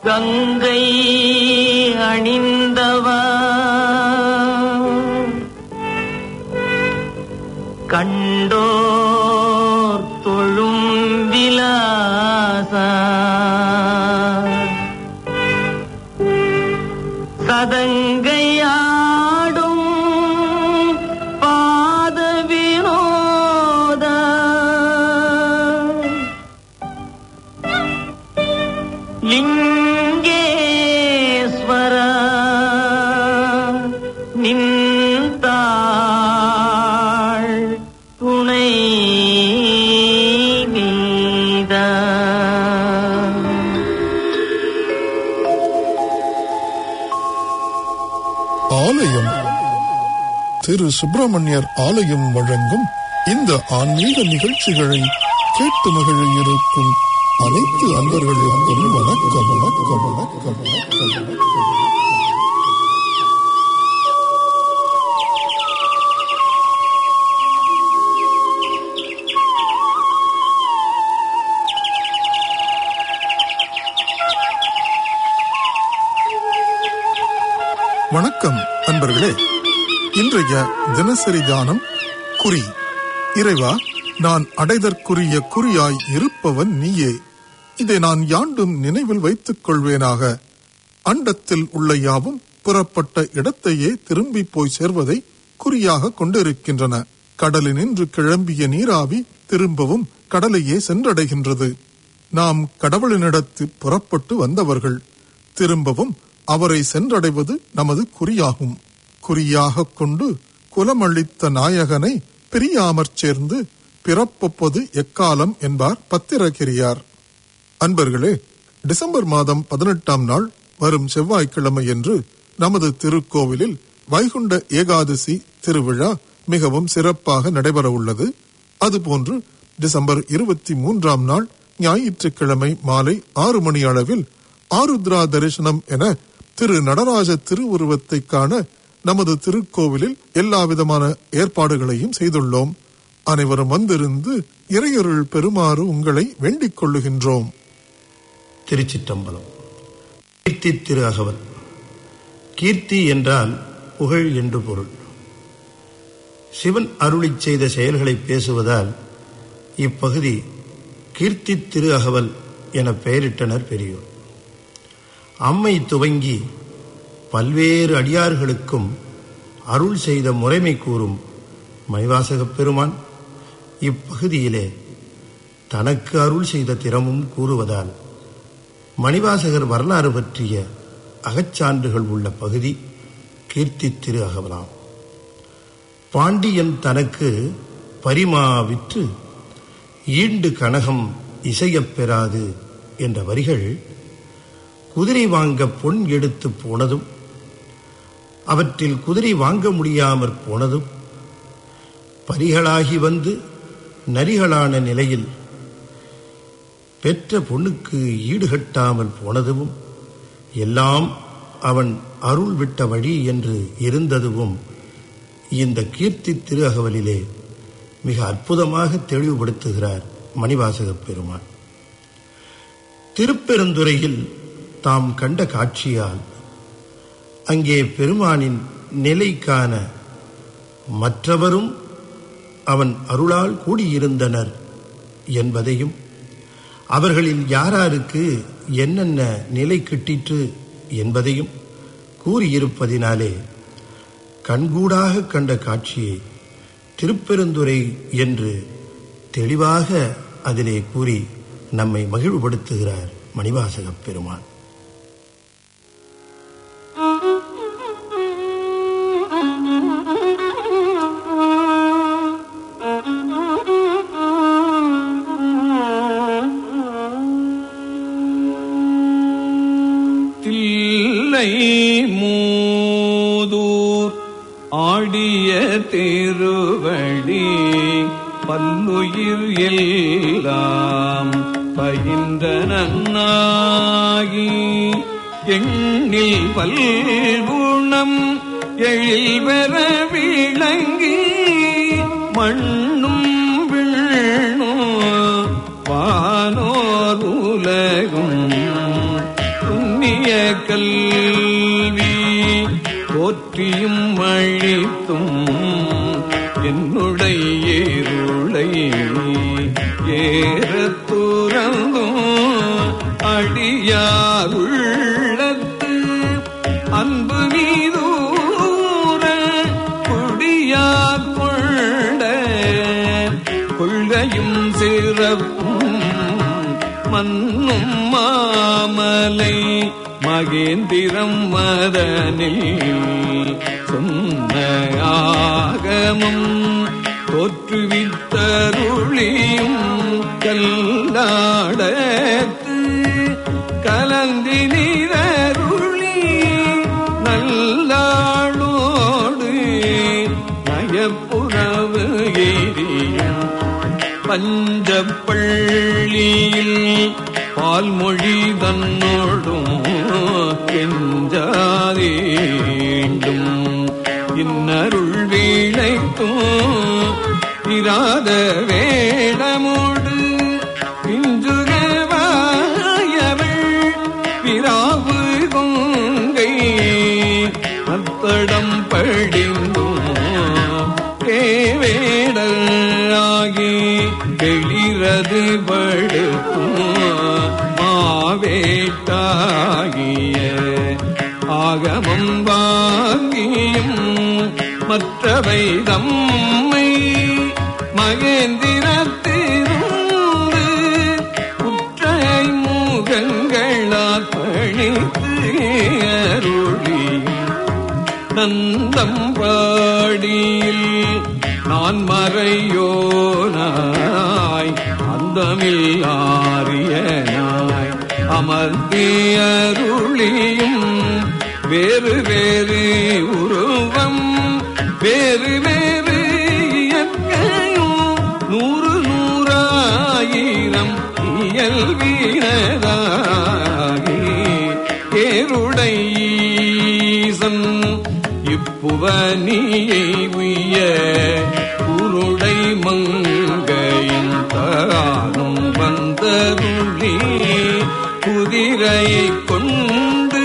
கங்கை அணிந்தவா கண்டோர் தொழும் விலாசா சதங்கையாடும் பாத வினோத லிங்கேஸ்வர நின்றாள் துணை நீதா ஆலயம் திரு சுப்பிரமணியர் ஆலயம் வழங்கும் இந்த ஆன்மீக நிகழ்ச்சிகளை கேட்டு மகிழ இருக்கும் அனைத்து அன்பர்களுக்கும் வணக்கம் வணக்கம் வணக்கம் வணக்கம் வணக்கம் வணக்கம் அன்பர்களே இன்றைய தினசரி தானம் குறி இறைவா நான் அடைதற்குரிய குறியாய் இருப்பவன் நீயே இதை நான் யாண்டும் நினைவில் வைத்துக் கொள்வேனாக அண்டத்தில் உள்ள யாவும் புறப்பட்ட இடத்தையே திரும்பி போய் சேர்வதை குறியாக கொண்டிருக்கின்றன கடலினின்று கிளம்பிய நீராவி திரும்பவும் கடலையே சென்றடைகின்றது நாம் கடவுளினிடத்து புறப்பட்டு வந்தவர்கள் திரும்பவும் அவரை சென்றடைவது நமது குறியாகும் குறியாகக் கொண்டு குலமளித்த நாயகனை பிரியாமற் சேர்ந்து பிறப்பொப்பது எக்காலம் என்பார் பத்திரகிரியார் அன்பர்களே டிசம்பர் மாதம் பதினெட்டாம் நாள் வரும் செவ்வாய்க்கிழமையன்று நமது திருக்கோவிலில் வைகுண்ட ஏகாதசி திருவிழா மிகவும் சிறப்பாக நடைபெற உள்ளது அதுபோன்று டிசம்பர் இருபத்தி மூன்றாம் நாள் ஞாயிற்றுக்கிழமை மாலை ஆறு மணி அளவில் ஆருத்ரா தரிசனம் என திரு நடராஜ திருவுருவத்தை காண நமது திருக்கோவிலில் எல்லா விதமான ஏற்பாடுகளையும் செய்துள்ளோம் அனைவரும் வந்திருந்து இறையருள் பெறுமாறு உங்களை வேண்டிக் கொள்ளுகின்றோம் திருச்சிற்றம்பலம் கீர்த்தி திரு அகவல் கீர்த்தி என்றால் புகழ் என்று பொருள் சிவன் அருளிச் செய்த செயல்களை பேசுவதால் இப்பகுதி கீர்த்தி திரு அகவல் என பெயரிட்டனர் பெரியோர் அம்மை துவங்கி பல்வேறு அடியார்களுக்கும் அருள் செய்த முறைமை கூறும் மணிவாசகப் பெருமான் இப்பகுதியிலே தனக்கு அருள் செய்த திறமும் கூறுவதால் மணிவாசகர் வரலாறு பற்றிய அகச்சான்றுகள் உள்ள பகுதி கீர்த்தி திரு அகவலாம் பாண்டியன் தனக்கு பரிமா விற்று ஈண்டு கனகம் இசையப் பெறாது என்ற வரிகள் குதிரை வாங்க பொன் எடுத்து போனதும் அவற்றில் குதிரை வாங்க முடியாமற் போனதும் பரிகளாகி வந்து நரிகளான நிலையில் பெற்ற பொண்ணுக்கு ஈடுகட்டாமல் போனதும் எல்லாம் அவன் அருள் விட்ட வழி என்று இருந்ததுவும் இந்த கீர்த்தி திரு அகவலிலே மிக அற்புதமாக தெளிவுபடுத்துகிறார் மணிவாசகப் பெருமான் திருப்பெருந்துறையில் தாம் கண்ட காட்சியால் அங்கே பெருமானின் நிலை காண மற்றவரும் அவன் அருளால் கூடியிருந்தனர் என்பதையும் அவர்களில் யாராருக்கு என்னென்ன நிலை கிட்டிற்று என்பதையும் கூறியிருப்பதினாலே கண்கூடாக கண்ட காட்சியை திருப்பெருந்துறை என்று தெளிவாக அதிலே கூறி நம்மை மகிழ்வுபடுத்துகிறார் மணிவாசகப் பெருமான் தில்லை மூதூர் ஆடிய திருவடி பல்லுயிர் எல்லாம் பயின்ற நன்னாகி எண்ணில் பல்குணம் எழில் பெற விளங்கி மண்ணும் விண்ணும் வானோர் உலகும் துன்னி இனிய கல்வி போற்றியும் அழித்தும் என்னுடைய இருளை ஏறத் துறந்தும் அடியார் உள்ளத்து அன்பு மீதூர குடியார் கொண்ட கொள்கையும் சிறப்பும் மன்னும் மாமலை மகேந்திரம் மதனில் சொன்ன ஆகமம் தோற்றுவித்தருளியும் கல்லாடத்து கலந்தி நீரருளி நல்லாளோடு நயப்புறவு ஏரியும் பஞ்சப்பள்ளியில் பால்மொழி தன்னோடும் கெஞ்சாதேண்டும் இன்னருள் வீழைத்தும் இராத வேடமோடு பிஞ்சுகவாயவள் பிராவு கொங்கை அத்தடம் படிந்தும் கேவேடலாகி வெளிரது படுத்தும் மாவேட்டாகிய ஆகமம் வாங்கியும் மற்றவை தம்மை மகேந்திரத்திருந்து குற்றை முகங்களால் பணித்து அருளியும் நந்தம் பாடியில் நான் மறையோனாய் அந்தமில் ஆரியனாய் அமர்த்தியருளியும் வேறு வேறு உருவம் வேறு வேறு இயற்கையும் நூறு நூறாயிரம் இயல்பினதாகி ஏருடை ஈசன் இப்புவனியை உய்ய குருடை மங்கையின் தானும் வந்தருளி குதிரை கொண்டு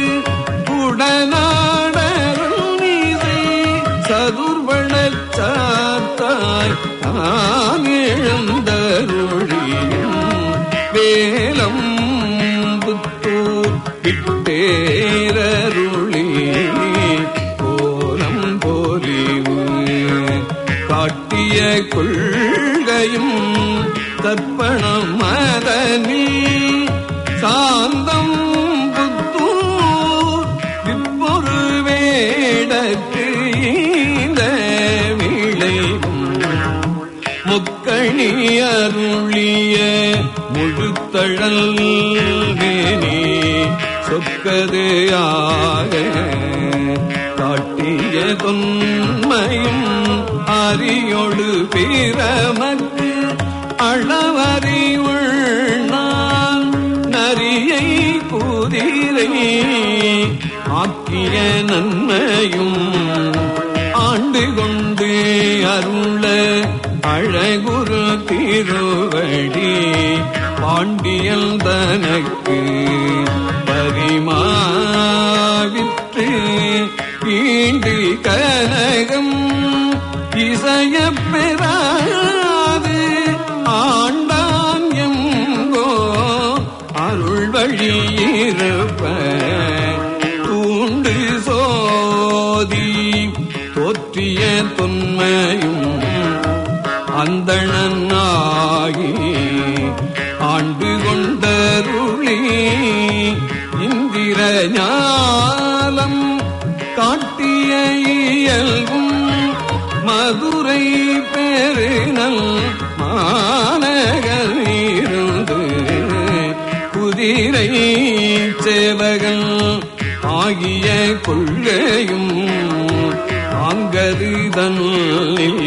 உடனாடரும் மீதை சதுர்வளச் சாத்தாய் தான் எழுந்தருளியும் வேலம் புத்தூர் விட்டேரருளி கோலம் போலிவு காட்டிய கொள்கையும் தர்ப்பணம் மதனில் சாந்தம் புத்தூர் விப்பொரு வேடற்கு இந்த விளைவும் முக்கணி அருளிய முழுத்தழல் மேனி சொக்கது ஆக காட்டிய தொன்மையும் அரியோடு பிறமக்கு அளவறி உள்ளான் நரியை குதிரை ஆக்கிய நன்மையும் ஆண்டு கொண்டு அருள அழகுரு திருவடி பாண்டியல் தனக்கு பரிமாவிற்று ஈண்டு கனகம் இசையப் பெறாது ஆண்டான் எங்கோ அருள் வழியிருப்ப தூண்டு சோதி தோற்றிய தொன்மையும் அந்தணனாகி ஆண்டு கொண்டருளி இந்திர ஞாலம் காட்டிய இயல்பும் மதுரை பெருநல் மாநகர் இருந்து குதிரை சேவகன் ஆகிய கொள்கையும் ஆங்கது தன்னில்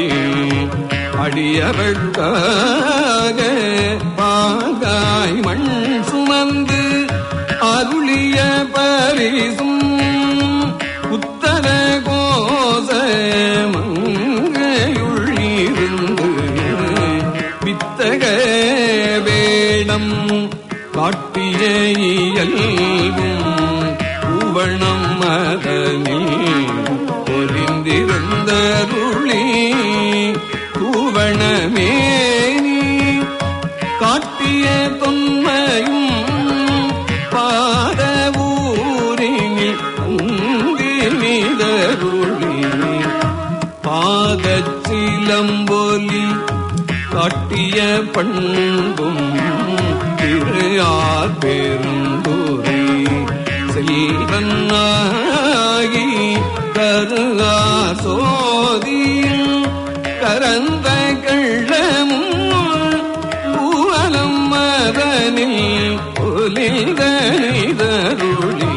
அடியவழ்காக பாகாய் மண் சுமந்து அருளிய பரிசும் உத்தர கோச மங்கையுள்ளிருந்து வித்தக வேடம் காட்டிய இயல்பும் பூவணம் மதனில் பொலிந்திருந்தருளி பூவணமேனி காட்டிய தொன்மையும் பாத ஊரினில் அங்கினிதருளி பாதச்சிலம்பொலி காட்டிய பண்பும் திரு ஆர் பெருந்துரை செல்வன்னாகி கருகா சோதியும் கரந்த கள்ளமும் பூவலம் மதனில் ஒலிதனிதருளி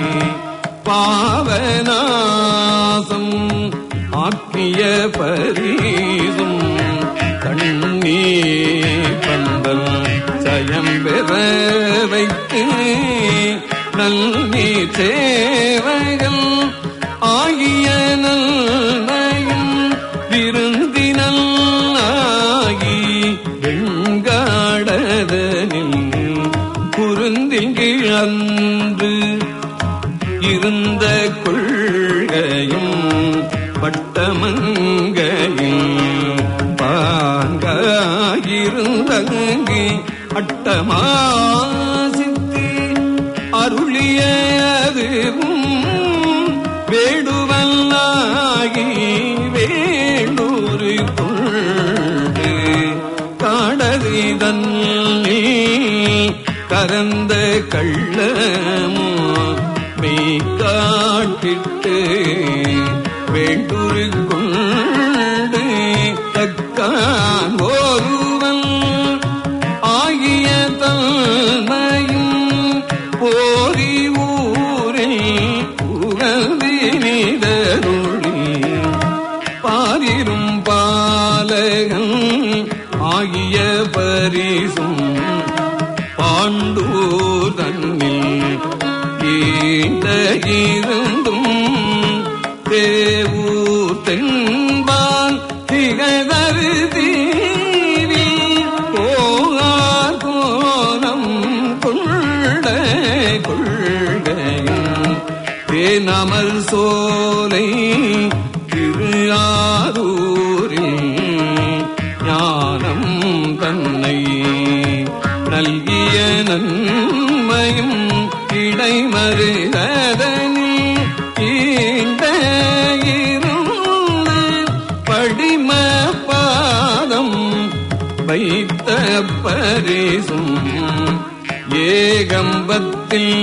பாவநாசம் ஆக்கிய பரீசும் கண்ணீ பந்தல் சயம் பெற வைத்து நல்லி சேவைகள் ஆகிய நல்மையும் விருந்தினல் ஆகி வெண்காடதனில் குருந்தில் கிழந்து இருந்த கொள்கையும் பட்டமங்கையும் பாங்காயிருந்தங்கு அட்டமாசித்து அருளிய அதுவும் வேடுவல்லாகி வேண்டூரு கொண்டு காடதி தன்னி கரந்த கள்ளமோ மெய் காட்டிட்டு வேண்டுரு கொண்டு தக்கான் ஒருவன் ஆகிய தன்மையும் போரி ஊரில் புகழ்ந்தினிதருளி பாரிரும் பாலகன் ஆகிய பரிசும் பாண்டூர் தன்னில் ஈண்ட இருந்தும் தேவூர் தென்பால் திகழரு தீவி போகார் கோலம் கொண்ட கொள்கையும் தேனமல் சோலை திருஆரூரில் ஞானம் தன்னை நல்கிய நன்மையும் இடைமருகதனில் ஈண்ட இருந்து படிம பாதம் வைத்த பரிசும் ஏகம்பத்தில்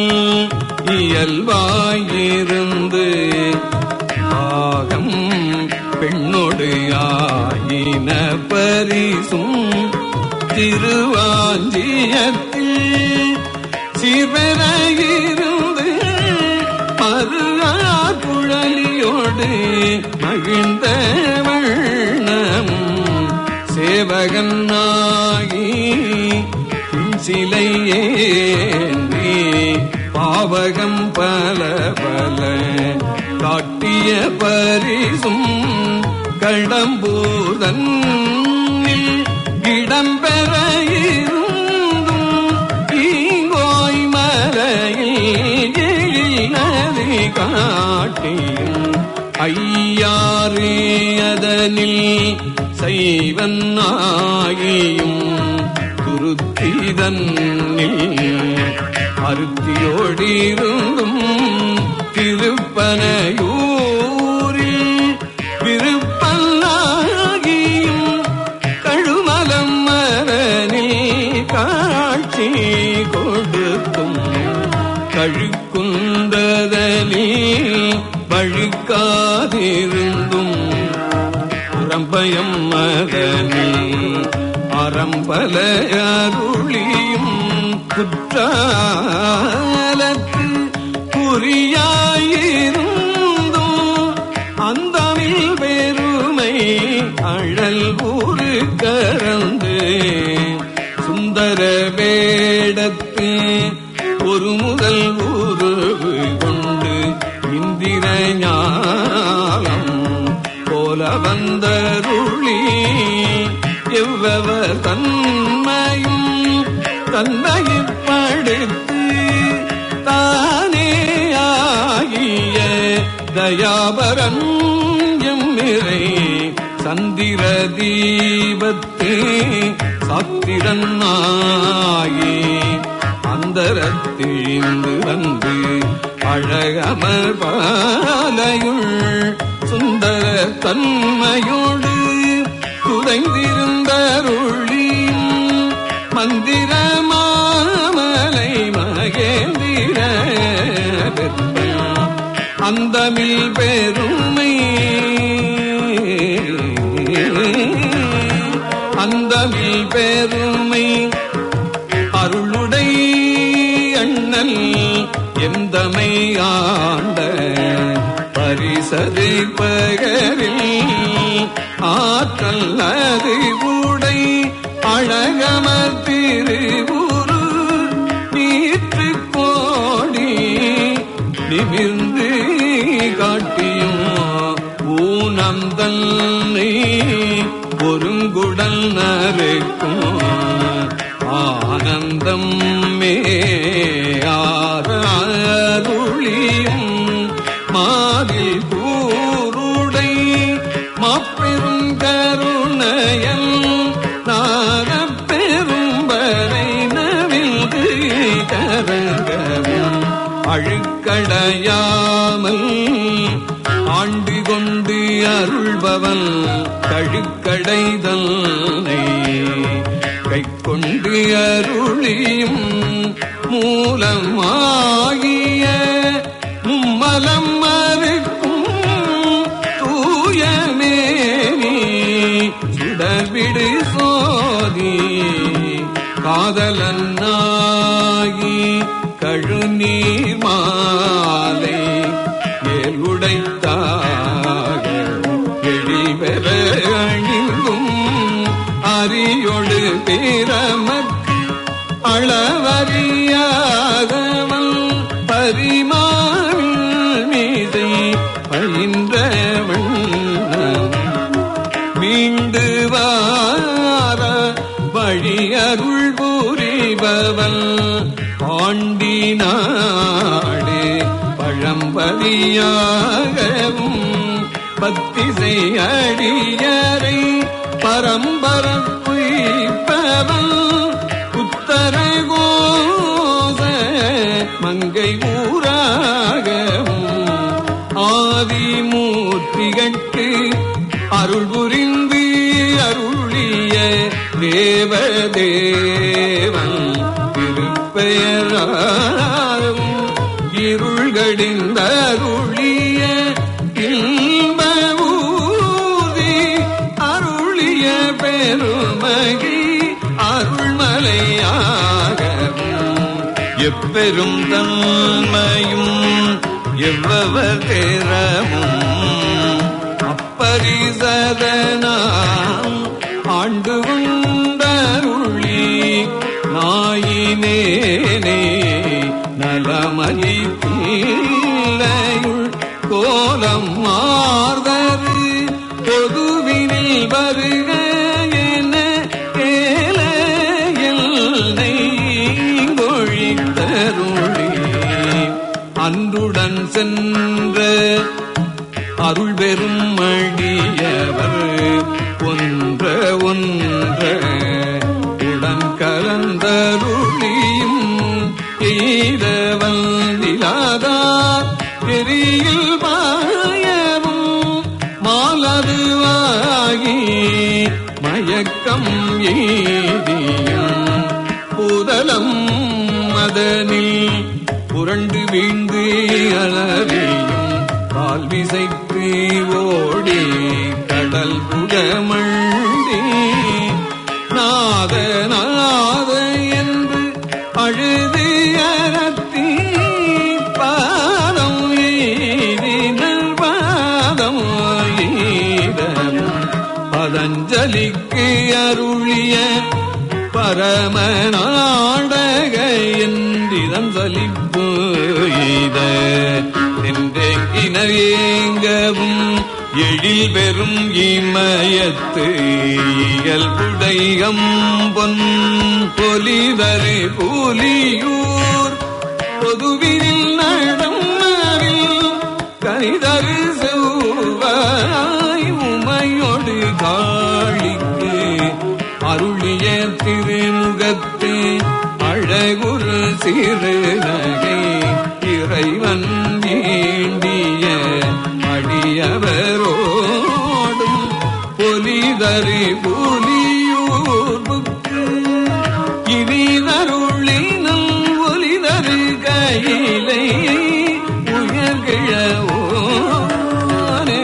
இயல்பாயிருந்து ஆகம் பெண்ணொடு ஆயின பரிசும் திருவாஞ்சியத்தில் சிவராயிருந்து மறுஆர் குழலியோடு மகிழ்ந்த வண்ணம் சேவகனாகி சிலை ஏந்தி பாவகம் பல பல காட்டிய பரிசும் கடம்பூதன் இடம்பெற இருந்தும் ஈங்கோய் மலையில் எழிலதி காட்டியும் ஐயாறு அதனில் செய்வன் ஆகியும் துருத்திதன்னில் அருத்தியோடிருந்தும் திருப்பனையூரில் விருப்பல்லாகியும் கழுமலம் மரனில் காட்சி கொடுத்தும் கழுக்குந்ததனில் வழுக்காதிருந்தும் புறம்பயம் மதனில் அறம்பல அருளியும் குற்றாலத்து குறியாயிருந்தும் அந்தமில் பெருமை அழல் ஊரு கறந்து சுந்தர வேடத்து ஒரு முதல் உருவு கொண்டு இந்திர ஞானம் போல வந்தருளி எவ்வவர் தன்மையும் தன்மைப்படுத்து தானே தயாபரன் எம்மிரை சந்திர தீபத்து சத்திரன் ஆகி அந்தரத்திழிந்து வந்து அழகமர் பாலையுள் சுந்தர தன்மையோடு குறைந்திருந்தருளியும் மந்திர மாமலை மகேந்திர அந்தமில் பெருமை அந்தமில் பெருமை அருளுடை அண்ணல் எந்தமை ஆண்ட பரிசது பகரில் ஆற்றல் அறிவுடை அழகமர் திருவுரு நீற்று கோடி நிமிர்ந்து காட்டியும் ஊனம் தன்னை ஒருங்குடல் நறுக்கும் ஆனந்தம் மேருளியும் மாதில் கூருடை மாப்பெரும் கருணையல் நாகப் பெரும்பரை நவில்கு கரகவும் அழுக்கடையாமல் ஆண்டு கொண்டு அருள்பவன் கழுக்கடைதல்லை கை கொண்டு அருளியும் மூலமாகிய மும்மலம் மறுக்கும் தூயமேனி சுடர்விடு சோதி காதலன்னாகி கழுநீர் மாலை ஏழுடைத்தாக எழில்பெற அணிந்தும் அரியோடு பிறமக்கு அளவறியாதவன் பரிமாவில் மீதை பயின்றவன் மீண்டு வார வழி அருள் புரிபவன் பாண்டி நாடு பழம்பதியாகவும் பத்திசை அடியரை பரம்பரப்புய்ப்பவன் உத்தர கோச மங்கை ஊராகவும் ஆதிமூர்த்திகட்டு அருள் புரிந்து அருளிய தேவதேவன் திருப்பெயராகும் இருள்கடிந்த அருளிய இன்பூதி அருளிய பெருமகி அருள்மலையாகவும் எப்பெரும் தன்மையும் எவ்வவர் தேரமும் அப்பரிசதனாம் ஆண்டு கொண்டருளி நாயினேனே நலமலி பிள்ளையுள் கோலம் மார்தரு பொதுவினில் வருக என கேல எல்லை கொழித்தருளி அன்றுடன் சென்ற அருள் பெரும் அடியவர் ஒன்ற ஒன்ற உடன் கலந்தருளியும் எய்தவன் நிலாதார் பெரியில் பாயவும் மாலதுவாகி மயக்கம் எய்தியும் புதலம் மதனில் புரண்டு வீழ்ந்து அலறியும் கால் விசைத்து ஓடி கடல் புகமண்டி நாத நாத என்று அழுது அறத்தி பாதம் எய்தினல் பாதம் எய்தனும் பதஞ்சலிக்கு அருளிய பரம நாடக என்றிதன் சலிப்பு எய்த நின்றேங்கினவேங்கவும் எழில் பெரும் இமயத்து இயல்புடையம் பொன் பொலிதரு புலியூர் பொதுவினில் நடம்மாவில் மனிதர் செவ்வாய் உமையொடு காளிக்கு அருளிய திருமுகத்தே அழகுரு சிறு நகை இறைவன் வேண்டிய அடியவரோடும் பொலிதரு புலியூர்புக்கு இனிதருளினல் ஒலிதரு கையிலை உயர்கிழவோனே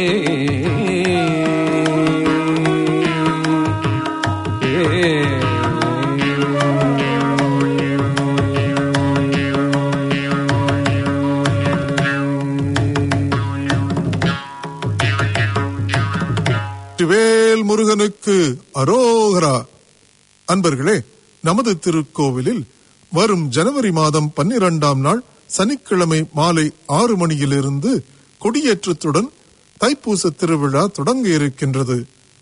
வேல் முருகனுக்கு அரோகரா அன்பர்களே நமது திருக்கோவிலில் வரும் ஜனவரி மாதம் பன்னிரண்டாம் நாள் சனிக்கிழமை மாலை ஆறு மணியிலிருந்து கொடியேற்றத்துடன் தைப்பூச திருவிழா தொடங்க இருக்கின்றது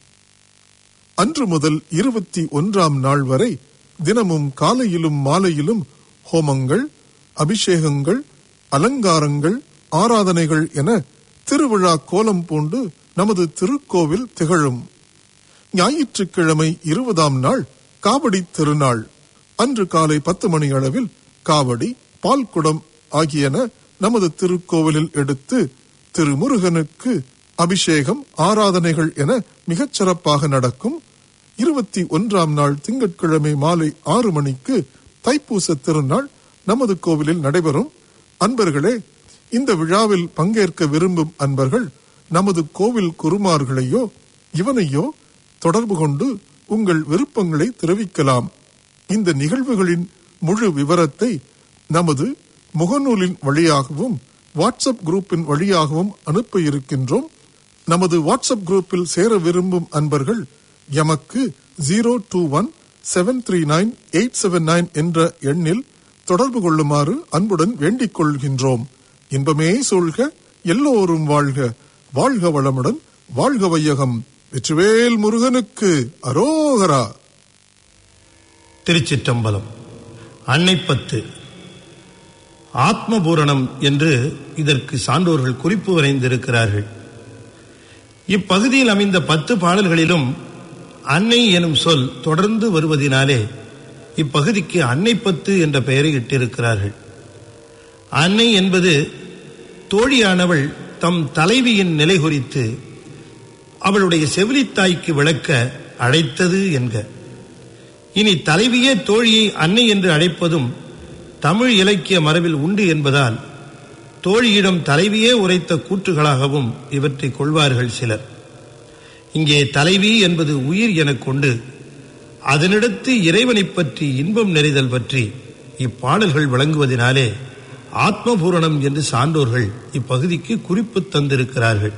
அன்று முதல் இருபத்தி ஒன்றாம் நாள் வரை தினமும் காலையிலும் மாலையிலும் ஹோமங்கள் அபிஷேகங்கள் அலங்காரங்கள் ஆராதனைகள் என திருவிழா கோலம் பூண்டு நமது திருக்கோவில் திகழும் ஞாயிற்றுக்கிழமை இருபதாம் நாள் காவடி திருநாள் அன்று காலை பத்து மணி அளவில் காவடி பால்குடம் ஆகியன நமது திருக்கோவிலில் எடுத்து திருமுருகனுக்கு அபிஷேகம் ஆராதனைகள் என மிகச் சிறப்பாக நடக்கும் இருபத்தி ஒன்றாம் நாள் திங்கட்கிழமை மாலை ஆறு மணிக்கு தைப்பூச திருநாள் நமது கோவிலில் நடைபெறும் அன்பர்களே இந்த விழாவில் பங்கேற்க விரும்பும் அன்பர்கள் நமது கோவில் குருமார்களையோ இவனையோ தொடர்பு கொண்டு உங்கள் விருப்பங்களை தெரிவிக்கலாம் இந்த நிகழ்வுகளின் முழு விவரத்தை நமது முகநூலின் வழியாகவும் வாட்ஸ்அப் குரூப்பின் வழியாகவும் அனுப்ப இருக்கின்றோம் நமது வாட்ஸ்அப் குரூப்பில் சேர விரும்பும் அன்பர்கள் எமக்கு zero two one seven three nine eight seven nine என்ற எண்ணில் தொடர்பு கொள்ளுமாறு அன்புடன் வேண்டிக் கொள்கின்றோம் இன்பமே சூழ்க எல்லோரும் வாழ்க வாழ்க வளமுடன் வாழ்க வையகம் வெற்றிவேல் முருகனுக்கு அரோகரா திருச்சிற்றம்பலம் அன்னைப்பத்து ஆத்மபூரணம் என்று இதற்கு சான்றோர்கள் குறிப்பு வரைந்திருக்கிறார்கள் இப்பகுதியில் அமைந்த பத்து பாடல்களிலும் அன்னை எனும் சொல் தொடர்ந்து வருவதினாலே இப்பகுதிக்கு அன்னைப்பத்து என்ற பெயரை இட்டிருக்கிறார்கள் அன்னை என்பது தோழியானவள் தம் தலைவியின் நிலை குறித்து அவளுடைய செவிலித்தாய்க்கு விளக்க அழைத்தது என்க இனி தலைவியே தோழியை அன்னை என்று அழைப்பதும் தமிழ் இலக்கிய மரபில் உண்டு என்பதால் தோழியிடம் தலைவியே உரைத்த கூற்றுகளாகவும் இவற்றை கொள்வார்கள் சிலர் இங்கே தலைவி என்பது உயிர் எனக் கொண்டு அதனிடத்து இறைவனைப் பற்றி இன்பம் நிறைதல் பற்றி இப்பாடல்கள் விளங்குவதினாலே ஆத்மபூரணம் என்று சான்றோர்கள் இப்பகுதிக்கு குறிப்பு தந்திருக்கிறார்கள்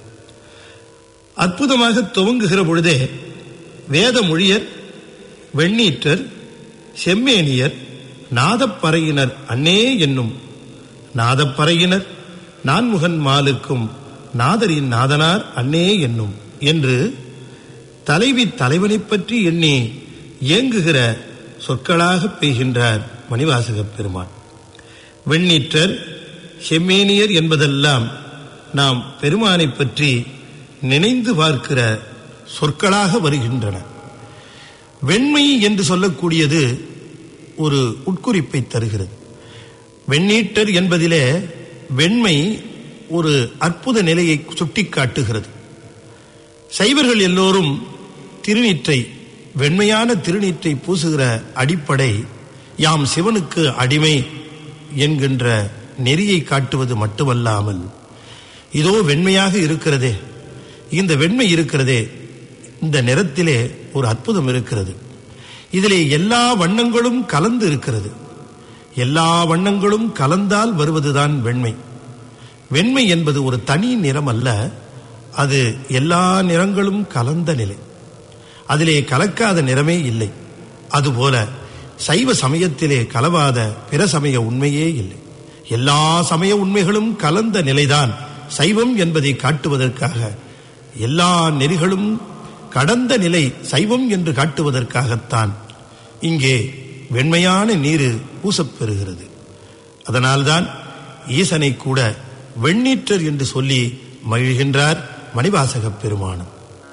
அற்புதமாக துவங்குகிற பொழுதே வேத மொழியர் வெண்ணீற்றர் செம்மேனியர் நாதப்பறையினர் அன்னே என்னும் நாதப்பறையினர் நான்முகன் மாலுக்கும் நாதரின் நாதனார் அன்னே என்னும் என்று தலைவி தலைவனைப் பற்றி எண்ணி இயங்குகிற சொற்களாக பெய்கின்றார் மணிவாசகப் பெருமான் வெண்ணீற்றர் செம்மேனியர் என்பதெல்லாம் நாம் பெருமானைப் பற்றி நினைந்து பார்க்கிற சொற்களாக வருகின்றன வெண்மை என்று சொல்லக்கூடியது ஒரு உட்குறிப்பை தருகிறது வெண்ணீட்டர் என்பதிலே வெண்மை ஒரு அற்புத நிலையை சுட்டிக்காட்டுகிறது சைவர்கள் எல்லோரும் திருநீற்றை வெண்மையான திருநீற்றை பூசுகிற அடிப்படை யாம் சிவனுக்கு அடிமை என்கின்ற நெறியை காட்டுவது மட்டுமல்லாமல் இதோ வெண்மையாக இருக்கிறதே இந்த வெண்மை இருக்கிறதே இந்த நிறத்திலே ஒரு அற்புதம் இருக்கிறது இதிலே எல்லா வண்ணங்களும் கலந்து இருக்கிறது எல்லா வண்ணங்களும் கலந்தால் வருவதுதான் வெண்மை வெண்மை என்பது ஒரு தனி நிறம் அல்ல அது எல்லா நிறங்களும் கலந்த நிலை அதிலே கலக்காத நிறமே இல்லை அதுபோல சைவ சமயத்திலே கலவாத பிற சமய உண்மையே இல்லை எல்லா சமய உண்மைகளும் கலந்த நிலைதான் சைவம் என்பதை காட்டுவதற்காக எல்லா நெறிகளும் கடந்த நிலை சைவம் என்று காட்டுவதற்காகத்தான் இங்கே வெண்மையான நீரு பூசப்பெறுகிறது அதனால்தான் ஈசனை கூட வெண்ணீற்றர் என்று சொல்லி மகிழ்கின்றார் மணிவாசகப் பெருமானம்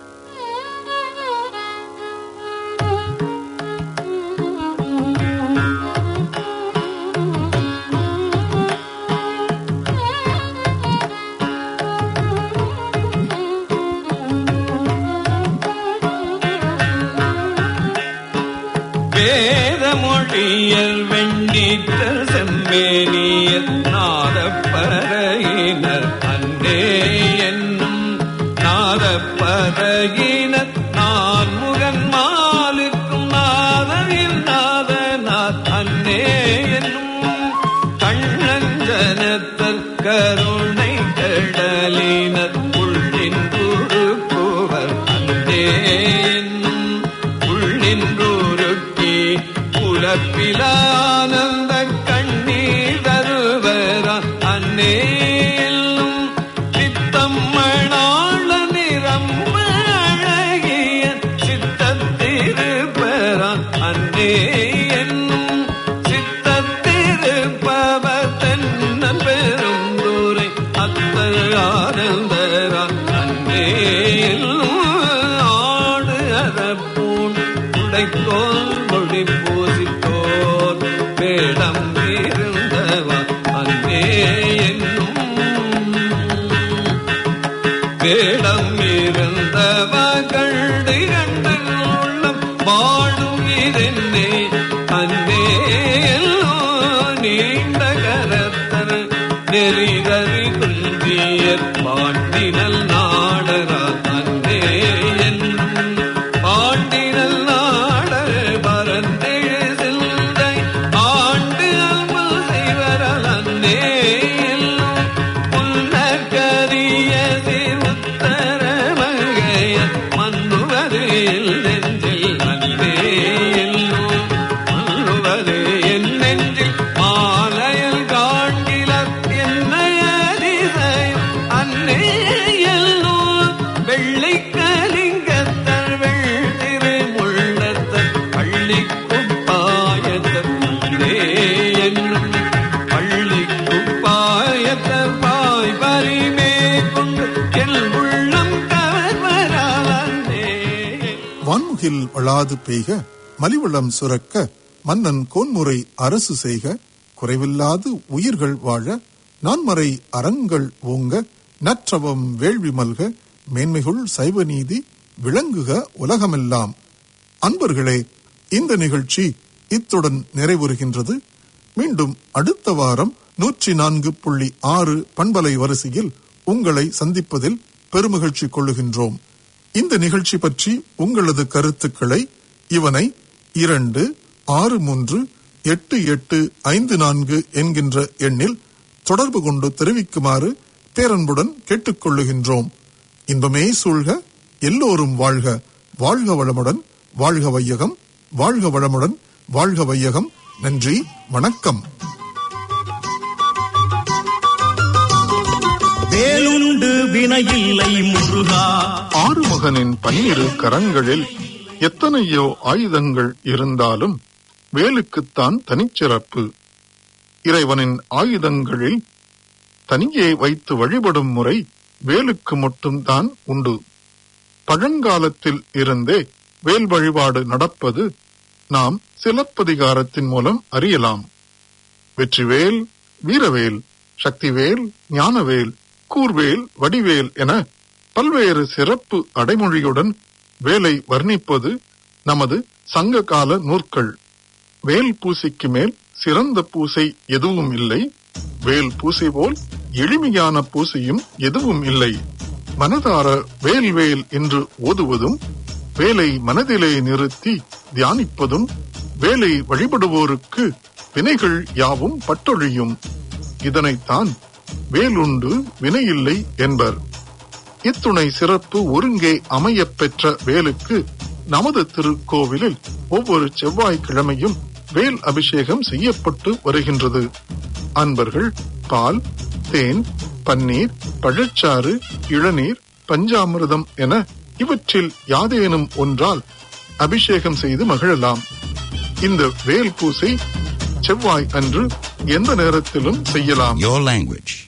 வேதமொழியல் வெண்ணீற்றல் செம்மேனியல் நாதப்பறையினர் அன்றே என்னும் நாதப்பறையினர் நான் முகன் மாலுக்கும் நாதனில் நாதனார் அன்னே என்னும் கண்ணஞ்சனத்தர் கருணை கடலினர் உள்ளின் குறுக்குவர் அன்றே என்னும் உள்ளின்றூருக்கி புலப்பிலானந்த கண்ணீர் தருவரா அன்னேலும் சித்தம்மணாள நிறம்ப அழகிய சித்தத்திருப்பரா அன்னே என்னும் சித்தத்திருப்பவர் தென்னன் பெருந்துரை அத்தர் ஆனந்தரா அன்னே ஆடு அதப்பூன் உடைத்தோல் மொழி பூசித்தோர் வேடம் இருந்தவா அன்னே என்னும் வேடம் இருந்தவ கண்டு கண்டு உள்ளம் வாழும் இதென்னே அன்னே எல்லோ நீண்ட கரத்தர் நெறிதறி குந்தியர் பாண்டினல் நாடரா அன்னே என்னும் பாண்டினல் நாடர் பரந்தெழு சிந்தை ஆண்டு அல்மல் செய்வரல் அன்னே எல்லும் புல்லக்கரிய சிறுத்தர மங்கைய மன்னுவது நெஞ்சில் அன்னே எல்லும் மன்னுவது என் நெஞ்சில் மாலையல் காண்கிலர் என்னைய அதிசயம் அன்னே எல்லும் வெள்ளை கலிங்கத்தர் வெள்திரு முள்ளத்தர் பள்ளி குப்பாயத்தர் அன்னே என்னும் பள்ளி குப்பாயத்தர் பாய் பரிமே கொண்டு என் உள்ளம் கவர்வராலே வான்முகில் வளாது பெய்க மலிவளம் சுரக்க மன்னன் கோன்முறை அரசு செய்க குறைவில்லாது உயிர்கள் வாழ நான்மறை அறங்கள் ஓங்க நற்றவம் வேள்வி மல்க மேன்மைகுள் சைவ நீதி விளங்குக உலகமெல்லாம் அன்பர்களே இந்த நிகழ்ச்சி இத்துடன் நிறைவுறுகின்றது மீண்டும் அடுத்த வாரம் நூற்றி நான்கு புள்ளி ஆறு பண்பலை வரிசையில் உங்களை சந்திப்பதில் பெருமகிழ்ச்சி கொள்ளுகின்றோம் இந்த நிகழ்ச்சி பற்றி உங்களது கருத்துக்களை இவனை இரண்டு ஆறு மூன்று எட்டு எட்டு ஐந்து நான்கு என்கின்ற எண்ணில் தொடர்பு கொண்டு தெரிவிக்குமாறு பேரன்புடன் கேட்டுக்கொள்ளுகின்றோம் இன்பமே சூழ்க எல்லோரும் வாழ்க வாழ்க வளமுடன் வாழ்க வையகம் வாழ்க வளமுடன் வாழ்க வையகம் நன்றி வணக்கம் வேலுண்டு வினையில்லை முருகா ஆறுமுகனின் பன்னிரு கரங்களில் எத்தனையோ ஆயுதங்கள் இருந்தாலும் வேலுக்குத்தான் தனிச்சிறப்பு இறைவனின் ஆயுதங்களில் தனியே வைத்து வழிபடும் முறை வேலுக்கு மட்டும்தான் உண்டு பழங்காலத்தில் இருந்தே வேல் வழிபாடு நடப்பது நாம் சிலப்பதிகாரத்தின் மூலம் அறியலாம் வெற்றிவேல் வீரவேல் சக்திவேல் ஞானவேல் கூர்வேல் வடிவேல் என பல்வேறு சிறப்பு அடைமொழியுடன் வேலை வர்ணிப்பது நமது சங்க கால நூற்கள் வேல் பூசைக்கு மேல் சிறந்த பூசை எதுவும் இல்லை வேல் பூசை போல் எளிமையான பூசையும் எதுவும் இல்லை மனதார வேல் வேல் என்று ஓதுவதும் வேலை மனதிலே நிறுத்தி தியானிப்பதும் வேலை வழிபடுவோருக்கு வினைகள் யாவும் பட்டொழியும் இதனைத்தான் வேலுண்டு வினையில்லை என்பர் இத்துணை சிறப்பு ஒருங்கே அமையப் பெற்ற வேலுக்கு நமது திருக்கோவிலில் ஒவ்வொரு செவ்வாய்க்கிழமையும் வேல் அபிஷேகம் செய்யப்பட்டு வருகின்றது அன்பர்கள் பால் தேன் பன்னீர் பழச்சாறு இளநீர் பஞ்சாமிர்தம் என இவற்றில் யாதேனும் ஒன்றால் அபிஷேகம் செய்து மகிழலாம் இந்த வேல் பூசை செவ்வாய் அன்று எந்த நேரத்திலும் செய்யலாம் Your language.